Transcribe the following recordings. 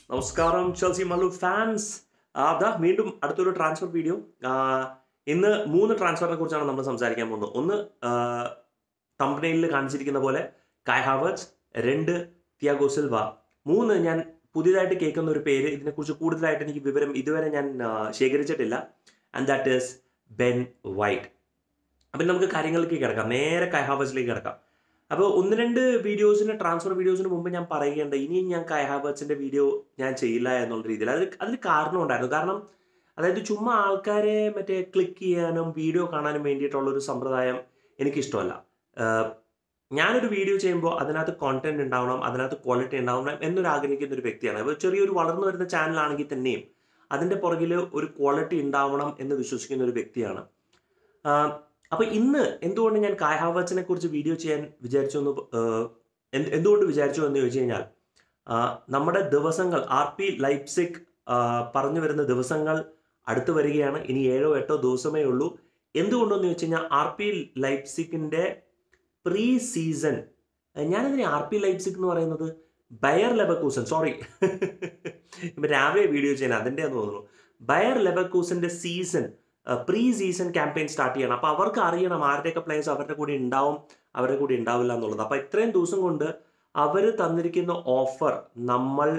നമസ്കാരം Chelsea Mallu fans അതാ വീണ്ടും അടുത്തൊരു ട്രാൻസ്ഫർ വീഡിയോ ഇന്ന് മൂന്ന് ട്രാൻസ്ഫറിനെ കുറിച്ചാണ് നമ്മൾ സംസാരിക്കാൻ പോകുന്നത് ഒന്ന് തമ്പനയിൽ കാണിച്ചിരിക്കുന്ന പോലെ കായ് ഹാവേർട്സ് രണ്ട് തിയാഗോ സിൽവ മൂന്ന് ഞാൻ പുതിയതായിട്ട് കേൾക്കുന്ന ഒരു പേര് ഇതിനെക്കുറിച്ച് കൂടുതലായിട്ട് എനിക്ക് വിവരം ഇതുവരെ ഞാൻ ആ, ശേഖരിച്ചിട്ടില്ല and that is Ben White അപ്പം നമുക്ക് കാര്യങ്ങളിലേക്ക് കിടക്കാം നേരെ കായ് ഹാവേഴ്സിലേക്ക് കിടക്കാം അപ്പോൾ ഒന്ന് രണ്ട് വീഡിയോസിന് ട്രാൻസ്ഫർ വീഡിയോസിന് മുമ്പ് ഞാൻ പറയുകയുണ്ട് ഇനിയും ഞാൻ കൈ ഹാവേർട്സിന്റെ വീഡിയോ ഞാൻ ചെയ്യില്ല എന്നുള്ള രീതിയിൽ അതിൽ അതിൽ കാരണം ഉണ്ടായിരുന്നു കാരണം അതായത് ചുമ്മാ ആൾക്കാരെ മറ്റേ ക്ലിക്ക് ചെയ്യാനും വീഡിയോ കാണാനും വേണ്ടിയിട്ടുള്ള ഒരു സമ്പ്രദായം എനിക്കിഷ്ടമല്ല ആഹ് ഞാനൊരു വീഡിയോ ചെയ്യുമ്പോൾ അതിനകത്ത് കോണ്ടന്റ് ഉണ്ടാവണം അതിനകത്ത് ക്വാളിറ്റി ഉണ്ടാവണം എന്നൊരു ആഗ്രഹിക്കുന്ന ഒരു വ്യക്തിയാണ് അപ്പോൾ ചെറിയൊരു വളർന്നു വരുന്ന ചാനലാണെങ്കിൽ തന്നെയും അതിൻ്റെ പുറകിൽ ഒരു ക്വാളിറ്റി ഉണ്ടാവണം എന്ന് വിശ്വസിക്കുന്ന ഒരു വ്യക്തിയാണ് ആഹ് അപ്പൊ ഇന്ന് എന്തുകൊണ്ട് ഞാൻ കായ് ഹാവേർട്സിനെ കുറിച്ച് വീഡിയോ ചെയ്യാൻ വിചാരിച്ചു എന്ന് ഏഹ്, എന്ത് എന്തുകൊണ്ട് വിചാരിച്ചു എന്ന് ചോദിച്ചു കഴിഞ്ഞാൽ ആഹ്, നമ്മുടെ ദിവസങ്ങൾ ആർ പി ലൈപ്സിക് ആഹ്, പറഞ്ഞു വരുന്ന ദിവസങ്ങൾ അടുത്ത് വരികയാണ് ഇനി ഏഴോ എട്ടോ ദിവസമേ ഉള്ളൂ എന്തുകൊണ്ടെന്ന് ചോദിച്ചു കഴിഞ്ഞാൽ ആർ പി ലൈപ്സിക്കിന്റെ പ്രീ സീസൺ ഞാനെന്തിനാ ആർ പി ലൈപ്സിക് എന്ന് പറയുന്നത് ബയർ ലെബക്കൂസൻ സോറി ഇപ്പം രാവിലെ വീഡിയോ ചെയ്യുന്നത് അതിൻ്റെ തോന്നുന്നു ബയർ ലെബക്കൂസന്റെ season pre season campaign start ചെയ്യണം അപ്പോൾ അവർക്ക് അറിയണം ആരുടെയൊക്കെ പ്ലേയേഴ്സ് അവരുടെ കൂടെ ഉണ്ടാവും അവരുടെ കൂടെ ഉണ്ടാവില്ല എന്നുള്ളത് അപ്പോൾ ഇത്രയും ദിവസം കൊണ്ട് അവർ തന്നിരിക്കുന്ന ഓഫർ നമ്മൾ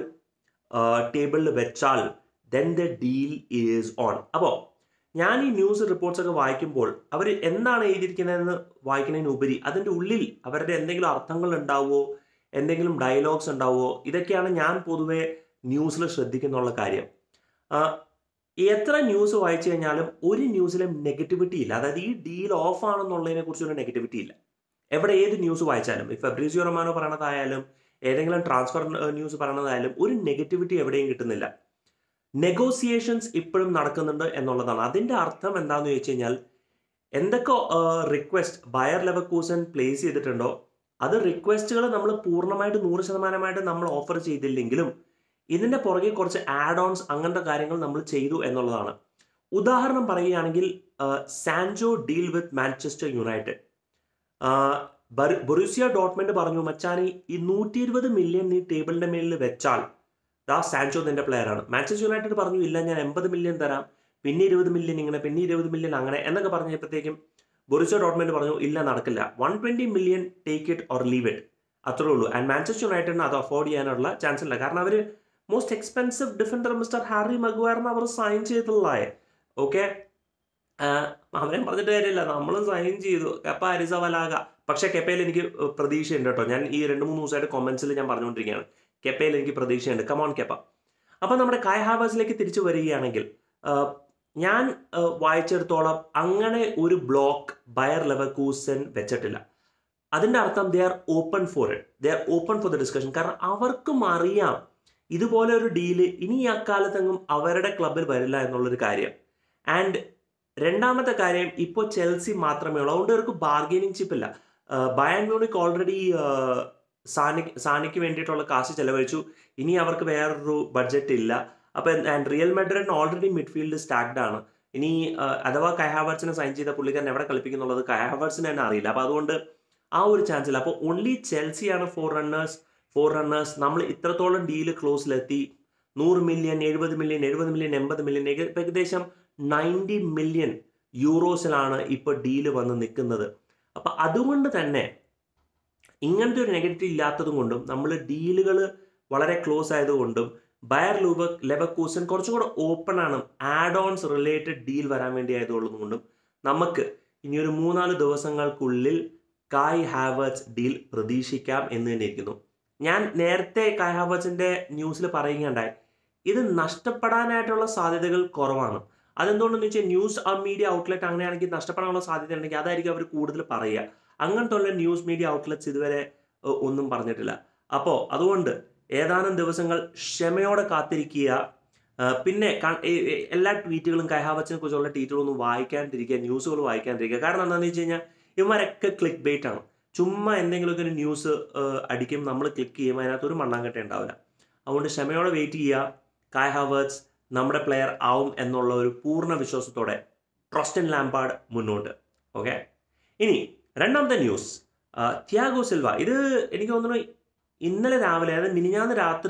ടേബിളിൽ വെച്ചാൽ then the deal is on അപ്പോൾ ഞാൻ ഈ ന്യൂസ് റിപ്പോർട്ട്സ് ഒക്കെ വായിക്കുമ്പോൾ അവർ എന്താണ് എഴുതിയിരിക്കുന്നതെന്ന് വായിക്കുന്നതിന് ഉപരി അതിൻ്റെ ഉള്ളിൽ അവരുടെ എന്തെങ്കിലും അർത്ഥങ്ങൾ ഉണ്ടാവുമോ എന്തെങ്കിലും ഡയലോഗ്സ് ഉണ്ടാവുമോ ഇതൊക്കെയാണ് ഞാൻ പൊതുവെ ന്യൂസിൽ ശ്രദ്ധിക്കുന്നുള്ള കാര്യം ആ, എത്ര ന്യൂസ് വായിച്ചു കഴിഞ്ഞാലും ഒരു ന്യൂസിലും നെഗറ്റിവിറ്റി ഇല്ല അതായത് ഈ ഡീൽ ഓഫ് ആണെന്നുള്ളതിനെ കുറിച്ചൊരു നെഗറ്റിവിറ്റി ഇല്ല എവിടെ ഏത് ന്യൂസ് വായിച്ചാലും ഇപ്പൊ ഫെബ്രീസിയോ റൊമാനോ പറയണതായാലും ഏതെങ്കിലും ട്രാൻസ്ഫർ ന്യൂസ് പറയണതായാലും ഒരു നെഗറ്റിവിറ്റി എവിടെയും കിട്ടുന്നില്ല നെഗോസിയേഷൻസ് ഇപ്പോഴും നടക്കുന്നുണ്ട് എന്നുള്ളതാണ് അതിന്റെ അർത്ഥം എന്താണെന്ന് ചോദിച്ചു കഴിഞ്ഞാൽ എന്തൊക്കെ റിക്വസ്റ്റ് ബയർ ലെവക്കൂസൻ പ്ലേസ് ചെയ്തിട്ടുണ്ടോ അത് റിക്വസ്റ്റുകൾ നമ്മൾ പൂർണ്ണമായിട്ട് നൂറ് ശതമാനമായിട്ട് നമ്മൾ ഓഫർ ചെയ്തില്ലെങ്കിലും ഇതിന്റെ പുറകെ കുറച്ച് ആഡ് ഓൺസ് അങ്ങനത്തെ കാര്യങ്ങൾ നമ്മൾ ചെയ്തു എന്നുള്ളതാണ് ഉദാഹരണം പറയുകയാണെങ്കിൽ Sancho deal with Manchester United Borussia ഡോട്ട്മെന്റ് പറഞ്ഞു മച്ചാനി ഈ നൂറ്റി ഇരുപത് മില്യൺ നീ ടേബിളിന്റെ മേലിൽ വെച്ചാൽ ദാ സാൻജോ നിന്റെ പ്ലെയർ ആണ് മാഞ്ചസ്റ്റർ യുണൈറ്റഡ് പറഞ്ഞു ഇല്ല ഞാൻ എൺപത് മില്യൺ തരാം പിന്നെ ഇരുപത് മില്യൺ ഇങ്ങനെ പിന്നെ ഇരുപത് മില്യൺ അങ്ങനെ എന്നൊക്കെ പറഞ്ഞപ്പോഴത്തേക്കും ബൊറുസിയ ഡോട്ട്മെന്റ് പറഞ്ഞു ഇല്ല നടക്കില്ല one twenty million take it or leave it അത്രേ ഉള്ളൂ ആൻഡ് മാഞ്ചസ്റ്റർ യുണൈറ്റഡിന് അത് അഫോർഡ് ചെയ്യാനുള്ള ചാൻസ് ഇല്ല കാരണം അവർ most expensive defender mister Harry മഗ്വയറിന് അവർ സൈൻ ചെയ്തിട്ടുള്ളതായ ഓക്കെ അവരെ പറഞ്ഞിട്ട് കാര്യമില്ല നമ്മളും സൈൻ ചെയ്തു കെപ്പ അരിസവലാക പക്ഷേ കെപ്പയിൽ എനിക്ക് പ്രതീക്ഷയുണ്ട് കേട്ടോ ഞാൻ ഈ രണ്ട് മൂന്ന് ദിവസമായിട്ട് കൊമൻസിൽ ഞാൻ പറഞ്ഞുകൊണ്ടിരിക്കുകയാണ് കെപ്പയിൽ എനിക്ക് പ്രതീക്ഷയുണ്ട് കമോൺ കെപ്പ അപ്പം നമ്മുടെ കായ് ഹാവേഴ്സിലേക്ക് തിരിച്ചു വരികയാണെങ്കിൽ ആ, ഞാൻ ആ, വായിച്ചിടത്തോളം അങ്ങനെ ഒരു ബ്ലോക്ക് ബയർ ലെവക്കൂസൻ വെച്ചിട്ടില്ല അതിന്റെ അർത്ഥം they are open for it they are open for the discussion കാരണം അവർക്കും അറിയാം ഇതുപോലെ ഒരു ഡീല് ഇനി ഈ അക്കാലത്തെങ്ങും അവരുടെ ക്ലബിൽ വരില്ല എന്നുള്ളൊരു കാര്യം ആൻഡ് രണ്ടാമത്തെ കാര്യം ഇപ്പോൾ ചെൽസി മാത്രമേ ഉള്ളൂ അതുകൊണ്ട് അവർക്ക് ബാർഗെയിനിങ് ചിപ്പ് ഇല്ല ബയൺ മ്യൂണിക് ഓൾറെഡി സാനി സാനിക്ക് വേണ്ടിയിട്ടുള്ള കാശ് ചെലവഴിച്ചു ഇനി അവർക്ക് വേറൊരു ബഡ്ജറ്റ് ഇല്ല അപ്പം ആൻഡ് റിയൽ മെഡ്രിഡിന് ഓൾറെഡി മിഡ്ഫീൽഡ് സ്റ്റാക്ഡ് ആണ് ഇനി ആ, അഥവാ കയഹാവർട്സിനെ സൈൻ ചെയ്ത പുള്ളിക്കാരൻ എവിടെ കളിപ്പിക്കുന്നുള്ളത് കയഹാവർട്സിന് തന്നെ അറിയില്ല അപ്പം അതുകൊണ്ട് ആ ഒരു ചാൻസ് ഇല്ല അപ്പോൾ ഓൺലി ചെൽസിയാണ് ഫോർ റണ്ണേഴ്സ് ഫോർ റണ്ണേഴ്സ് നമ്മൾ ഇത്രത്തോളം ഡീല് ക്ലോസിലെത്തി നൂറ് മില്യൺ എഴുപത് മില്യൺ എഴുപത് മില്യൺ എൺപത് മില്യൺ ഏകദേശം നയൻറ്റി മില്യൺ യൂറോസിലാണ് ഇപ്പോൾ ഡീല് വന്ന് നിൽക്കുന്നത് അപ്പം അതുകൊണ്ട് തന്നെ ഇങ്ങനത്തെ ഒരു നെഗറ്റീവ് ഇല്ലാത്തതും കൊണ്ടും നമ്മൾ ഡീലുകൾ വളരെ ക്ലോസ് ആയതുകൊണ്ടും ബയർ ലൂബ ലെവക്കൂസൻ കുറച്ചും കൂടെ ഓപ്പൺ ആണ് ആഡ് ഓൺസ് റിലേറ്റഡ് ഡീൽ വരാൻ വേണ്ടി ആയതുകൊണ്ടും നമുക്ക് ഇനി ഒരു മൂന്നാല് ദിവസങ്ങൾക്കുള്ളിൽ കായ് ഹാവേർട്സ് ഡീൽ പ്രതീക്ഷിക്കാം എന്ന് തന്നെ ഇരിക്കുന്നു ഞാൻ നേരത്തെ കായ് ഹാവേർട്സിന്റെ ന്യൂസിൽ പറയുകയുണ്ടായി ഇത് നഷ്ടപ്പെടാനായിട്ടുള്ള സാധ്യതകൾ കുറവാണ് അതെന്തുകൊണ്ടെന്ന് വെച്ചാൽ ന്യൂസ് ആ മീഡിയ ഔട്ട്ലെറ്റ് അങ്ങനെയാണെങ്കിൽ നഷ്ടപ്പെടാനുള്ള സാധ്യത ഉണ്ടെങ്കിൽ അതായിരിക്കും അവർ കൂടുതൽ പറയുക അങ്ങനത്തെ ഉള്ള ന്യൂസ് മീഡിയ ഔട്ട്ലെറ്റ്സ് ഇതുവരെ ഏഹ്, ഒന്നും പറഞ്ഞിട്ടില്ല അപ്പോൾ അതുകൊണ്ട് ഏതാനും ദിവസങ്ങൾ ക്ഷമയോടെ കാത്തിരിക്കുക ആ, പിന്നെ ക- ഏ- ഏ- എല്ലാ ട്വീറ്റുകളും കൈഹാവച്ചിനെ കുറിച്ചുള്ള ട്വീറ്റുകളൊന്നും വായിക്കാണ്ടിരിക്കുക ന്യൂസുകൾ വായിക്കാണ്ടിരിക്കുക കാരണം എന്താണെന്ന് വെച്ച് കഴിഞ്ഞാൽ ഇവന്മാരൊക്കെ ക്ലിക്ക് ബേറ്റ് ആണ് ചുമ്മാ എന്തെങ്കിലുമൊക്കെ ഒരു ന്യൂസ് അടിക്കും നമ്മൾ ക്ലിക്ക് ചെയ്യും അതിനകത്ത് ഒരു മണ്ണാങ്കട്ട ഉണ്ടാവില്ല അതുകൊണ്ട് ക്ഷമയോടെ വെയിറ്റ് ചെയ്യുക കായ് ഹാവേർട്സ് നമ്മുടെ പ്ലെയർ ആവും എന്നുള്ള ഒരു പൂർണ്ണ വിശ്വാസത്തോടെ ട്രസ്റ്റൻ ലാംപാർഡ് മുന്നോട്ട് ഓക്കെ ഇനി രണ്ടാമത്തെ ന്യൂസ് തിയാഗോ സിൽവ ഇത് എനിക്ക് തോന്നുന്നു ഇന്നലെ രാവിലെ അതായത് മിനിഞ്ഞാന്ന് രാത്രി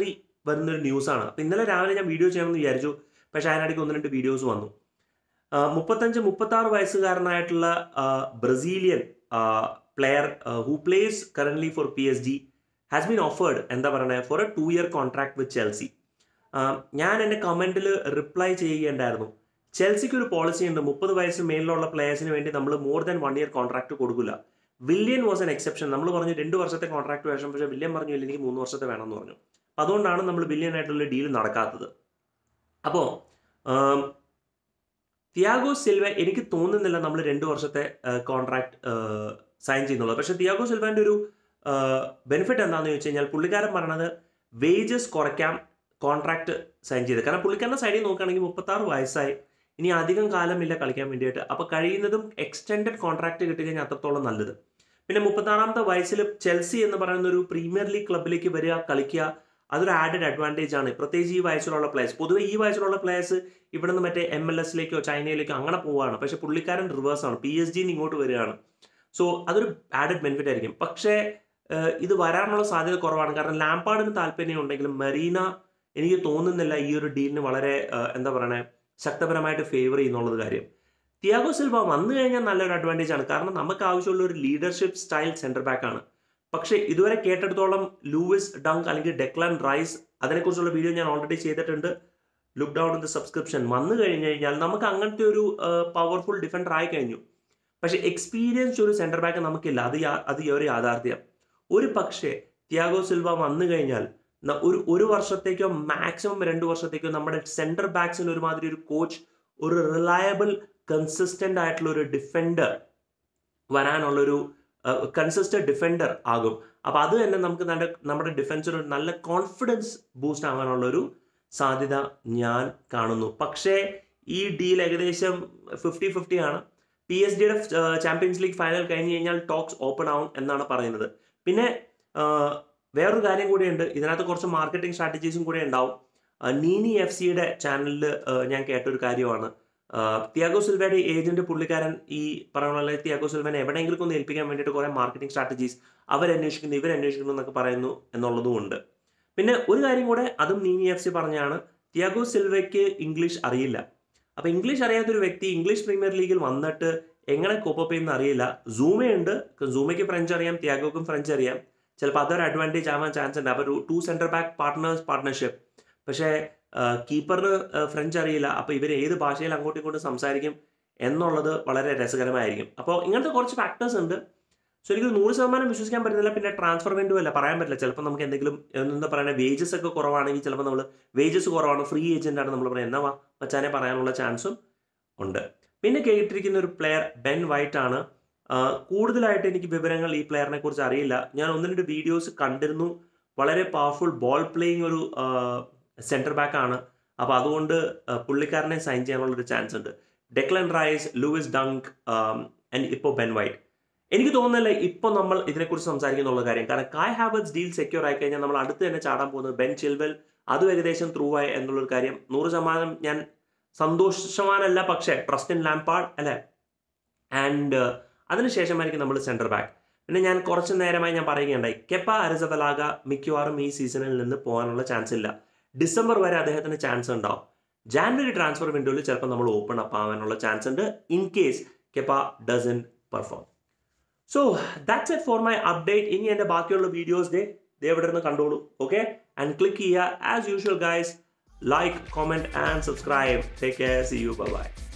വരുന്നൊരു ന്യൂസാണ് അപ്പോൾ ഇന്നലെ രാവിലെ ഞാൻ വീഡിയോ ചെയ്യണമെന്ന് വിചാരിച്ചു പക്ഷേ അതിനിടയ്ക്ക് ഒന്ന് രണ്ട് വീഡിയോസ് വന്നു ആ, മുപ്പത്തഞ്ച് മുപ്പത്താറ് വയസ്സുകാരനായിട്ടുള്ള ആ, Brazilian player who plays currently for P S G has been offered എന്താ പറയുന്നത് for a two year contract with Chelsea ഞാൻ എൻ്റെ കമൻറ്റിൽ റിപ്ലൈ ചെയ്യുകയുണ്ടായിരുന്നു ചെൽസിക്ക് ഒരു പോളിസി ഉണ്ട് മുപ്പത് വയസ്സ് മേലിലുള്ള പ്ലേയേഴ്സിന് വേണ്ടി നമ്മൾ more than one year contract കൊടുക്കില്ല വില്യൻ വാസ് എൻ എക്സെപ്ഷൻ നമ്മൾ പറഞ്ഞു രണ്ട് വർഷത്തെ കോൺട്രാക്ട് വേഷം പക്ഷേ വില്യൻ പറഞ്ഞു ഇല്ല എനിക്ക് മൂന്ന് വർഷത്തെ വേണമെന്ന് പറഞ്ഞു അപ്പോൾ അതുകൊണ്ടാണ് നമ്മൾ വില്യൻ ആയിട്ടുള്ള ഡീൽ നടക്കാത്തത് അപ്പോൾ തിയാഗോ സിൽവ എനിക്ക് തോന്നുന്നില്ല നമ്മൾ രണ്ട് വർഷത്തെ കോൺട്രാക്ട് സൈൻ ചെയ്യുന്നുള്ളത് പക്ഷേ തിയാഗോ സിൽവൻ്റെ ഒരു ബെനിഫിറ്റ് എന്താണെന്ന് ചോദിച്ചു കഴിഞ്ഞാൽ പുള്ളിക്കാരൻ പറഞ്ഞത് വേജസ് കുറയ്ക്കാം കോൺട്രാക്ട് സൈൻ ചെയ്ത് കാരണം പുള്ളിക്കാരൻ്റെ സൈഡിൽ നോക്കുകയാണെങ്കിൽ മുപ്പത്താറ് വയസ്സായി ഇനി അധികം കാലമില്ല കളിക്കാൻ വേണ്ടിയിട്ട് അപ്പോൾ കഴിയുന്നതും എക്സ്റ്റെൻഡഡ് കോൺട്രാക്ട് കിട്ടിക്കഴിഞ്ഞാൽ അത്രത്തോളം നല്ലത് പിന്നെ മുപ്പത്താറാമത്തെ വയസ്സിൽ ചെൽസി എന്ന് പറയുന്ന ഒരു പ്രീമിയർ ലീഗ് ക്ലബിലേക്ക് വരിക കളിക്കുക അതൊരു ആഡഡ് അഡ്വാൻറ്റേജ് ആണ് പ്രത്യേകിച്ച് ഈ വയസ്സിലുള്ള പ്ലേയേഴ്സ് പൊതുവെ ഈ വയസ്സിലുള്ള പ്ലേയേഴ്സ് ഇവിടെ നിന്ന് മറ്റേ എം എൽ എസിലേക്കോ ചൈനയിലേക്കോ അങ്ങനെ പോവുകയാണ് പക്ഷേ പുള്ളിക്കാരൻ റിവേഴ്സ് ആണ് പി എസ് ജിന്ന് ഇങ്ങോട്ട് വരികയാണ് സോ അതൊരു ആഡഡ് ബെനിഫിറ്റ് ആയിരിക്കും പക്ഷേ ഏഹ്, ഇത് വരാനുള്ള സാധ്യത കുറവാണ് കാരണം ലാംപാർഡിന് താല്പര്യം ഉണ്ടെങ്കിലും മരീന എനിക്ക് തോന്നുന്നില്ല ഈ ഒരു ഡീലിന് വളരെ ഏഹ്, എന്താ പറയണേ ശക്തപരമായിട്ട് ഫേവർ ചെയ്യുന്നുള്ളത് കാര്യം തിയാഗോ സിൽവ വന്നു കഴിഞ്ഞാൽ നല്ലൊരു അഡ്വാൻറ്റേജ് ആണ് കാരണം നമുക്ക് ആവശ്യമുള്ള ഒരു ലീഡർഷിപ്പ് സ്റ്റൈൽ സെന്റർ ബാക്ക് ആണ് പക്ഷേ ഇതുവരെ കേട്ടെടുത്തോളം ലൂയിസ് ഡങ്ക് അല്ലെങ്കിൽ ഡെക്ലാൻ റൈസ് അതിനെക്കുറിച്ചുള്ള വീഡിയോ ഞാൻ ഓൾറെഡി ചെയ്തിട്ടുണ്ട് look down in the subscription വന്നു കഴിഞ്ഞു കഴിഞ്ഞാൽ നമുക്ക് അങ്ങനത്തെ ഒരു പവർഫുൾ ഡിഫൻഡർ ആയി കഴിഞ്ഞു പക്ഷേ എക്സ്പീരിയൻസ് ഒരു സെന്റർ ബാക്ക് നമുക്കില്ല അത് യാ- അത് ഈ ഒരു യാഥാർത്ഥ്യം ഒരു പക്ഷേ തിയാഗോ സിൽവ വന്നു കഴിഞ്ഞാൽ ന- ഒരു ഒരു വർഷത്തേക്കോ മാക്സിമം രണ്ട് വർഷത്തേക്കോ നമ്മുടെ സെന്റർ ബാക്സിന് ഒരുമാതിരി ഒരു കോച്ച് ഒരു റിലയബിൾ കൺസിസ്റ്റന്റ് ആയിട്ടുള്ള ഒരു ഡിഫൻഡർ വരാനുള്ളൊരു കൺസിസ്റ്റന്റ് ഡിഫൻഡർ ആകും അപ്പോൾ അത് തന്നെ നമുക്ക് നല്ല നമ്മുടെ ഡിഫൻസിന് ഒരു നല്ല കോൺഫിഡൻസ് ബൂസ്റ്റ് ആവാനുള്ളൊരു സാധ്യത ഞാൻ കാണുന്നു പക്ഷേ ഈ ഡീൽ ഏകദേശം ഫിഫ്റ്റി ഫിഫ്റ്റി ആണ് പി എസ് ഡിയുടെ ചാമ്പ്യൻസ് ലീഗ് ഫൈനൽ കഴിഞ്ഞ് കഴിഞ്ഞാൽ ടോക്സ് ഓപ്പൺ ആവും എന്നാണ് പറയുന്നത് പിന്നെ ആ, വേറൊരു കാര്യം കൂടിയുണ്ട് ഇതിനകത്ത് കുറച്ച് മാർക്കറ്റിംഗ് സ്ട്രാറ്റജീസും കൂടെ ഉണ്ടാവും ആ, നീനി എഫ് സിയുടെ ചാനലിൽ ഞാൻ കേട്ടൊരു കാര്യമാണ് ആ, തിയാഗോ സിൽവയുടെ ഏജന്റ് പുള്ളിക്കാരൻ ഈ പറയുന്ന പോലെ തിയാഗോ സിൽവനെ എവിടെയെങ്കിലും ഒന്ന് ഏൽപ്പിക്കാൻ വേണ്ടിയിട്ട് കുറേ മാർക്കറ്റിംഗ് സ്ട്രാറ്റജീസ് അവരന്വേഷിക്കുന്നു ഇവരന്വേഷിക്കുന്നു എന്നൊക്കെ പറയുന്നു എന്നുള്ളതും ഉണ്ട് പിന്നെ ഒരു കാര്യം കൂടെ അതും നീനി എഫ് സി പറഞ്ഞാണ് തിയാഗോ സിൽവയ്ക്ക് ഇംഗ്ലീഷ് അറിയില്ല അപ്പോൾ ഇംഗ്ലീഷ് അറിയാത്തൊരു വ്യക്തി ഇംഗ്ലീഷ് പ്രീമിയർ ലീഗിൽ വന്നിട്ട് എങ്ങനെ കോപ്പപ്പ് ചെയ്യുന്ന അറിയില്ല സൂമയുണ്ട് സൂമയ്ക്ക് ഫ്രഞ്ച് അറിയാം തിയാഗോക്കും ഫ്രഞ്ച് അറിയാം ചിലപ്പോൾ അതൊരു അഡ്വാൻറ്റേജ് ആവാൻ ചാൻസ് ഉണ്ട് അപ്പോൾ ഒരു two centre back partners partnership പക്ഷേ കീപ്പറിന് ഫ്രഞ്ച് അറിയില്ല അപ്പോൾ ഇവർ ഏത് ഭാഷയിൽ അങ്ങോട്ടും ഇങ്ങോട്ടും സംസാരിക്കും എന്നുള്ളത് വളരെ രസകരമായിരിക്കും അപ്പോൾ ഇങ്ങനത്തെ കുറച്ച് ഫാക്ടേഴ്സ് ഉണ്ട് സോ എനിക്ക് നൂറ് ശതമാനം വിശ്വസിക്കാൻ പറ്റുന്നില്ല പിന്നെ ട്രാൻസ്ഫർ വിൻഡോ അല്ല പറയാൻ പറ്റില്ല ചിലപ്പോൾ നമുക്ക് എന്തെങ്കിലും എന്താ പറയുക വേജസ് ഒക്കെ കുറവാണെങ്കിൽ ചിലപ്പോൾ നമ്മൾ വേജസ് കുറവാണ് ഫ്രീ ഏജന്റ് ആണ് നമ്മൾ പറയുന്നത് എന്നാ മച്ചാനെ പറയാനുള്ള ചാൻസും ഉണ്ട് പിന്നെ കേട്ടിരിക്കുന്ന ഒരു പ്ലെയർ ബെൻ വൈറ്റ് ആണ് ആ, കൂടുതലായിട്ട് എനിക്ക് വിവരങ്ങൾ ഈ പ്ലെയറിനെ കുറിച്ച് അറിയില്ല ഞാൻ ഒന്ന് രണ്ട് വീഡിയോസ് കണ്ടിരുന്നു വളരെ പവർഫുൾ ബോൾ പ്ലേയിങ് ഒരു സെന്റർ ബാക്ക് ആണ് അപ്പോൾ അതുകൊണ്ട് ആ, പുള്ളിക്കാരനെ സൈൻ ചെയ്യാനുള്ള ഒരു ചാൻസ് ഉണ്ട് Declan Rice Lewis Dunk and ഇപ്പോൾ ബെൻ വൈറ്റ് എനിക്ക് തോന്നുന്നില്ല ഇപ്പോൾ നമ്മൾ ഇതിനെക്കുറിച്ച് സംസാരിക്കുന്നുള്ള കാര്യം കാരണം കായ് ഹാബർട്സ് ഡീൽ സെക്യൂർ ആയി കഴിഞ്ഞാൽ നമ്മൾ അടുത്ത് തന്നെ ചാടാൻ പോകുന്നത് ബെൻ ചിൽവെൽ അതും ഏകദേശം ത്രൂ ആയി എന്നുള്ളൊരു കാര്യം നൂറ് ശതമാനം ഞാൻ സന്തോഷവാനല്ല പക്ഷേ ട്രസ്റ്റ് ഇൻ ലാംപാർഡ് അല്ലേ ആൻഡ് അതിനുശേഷമായിരിക്കും നമ്മൾ സെൻറ്റർ ബാക്ക് പിന്നെ ഞാൻ കുറച്ച് നേരമായി ഞാൻ പറയുകയുണ്ടായി കെപ്പ അരസബലാഗ മിക്കവാറും ഈ സീസണിൽ നിന്ന് പോകാനുള്ള ചാൻസ് ഇല്ല ഡിസംബർ വരെ അദ്ദേഹത്തിന് ചാൻസ് ഉണ്ടാവും ജാനുവരി ട്രാൻസ്ഫർ വിൻഡോയിൽ ചിലപ്പോൾ നമ്മൾ ഓപ്പൺ അപ്പ് ആവാനുള്ള ചാൻസ് ഉണ്ട് in case Kepa doesn't perform so that's it for my update ഇനി എൻ്റെ ബാക്കിയുള്ള വീഡിയോസ് ഡേ ദേ ഇവിടെ നിന്ന് കണ്ടോളൂ ഓക്കെ ആൻഡ് ക്ലിക്ക് ചെയ്യുക as usual guys like comment and subscribe take care see you by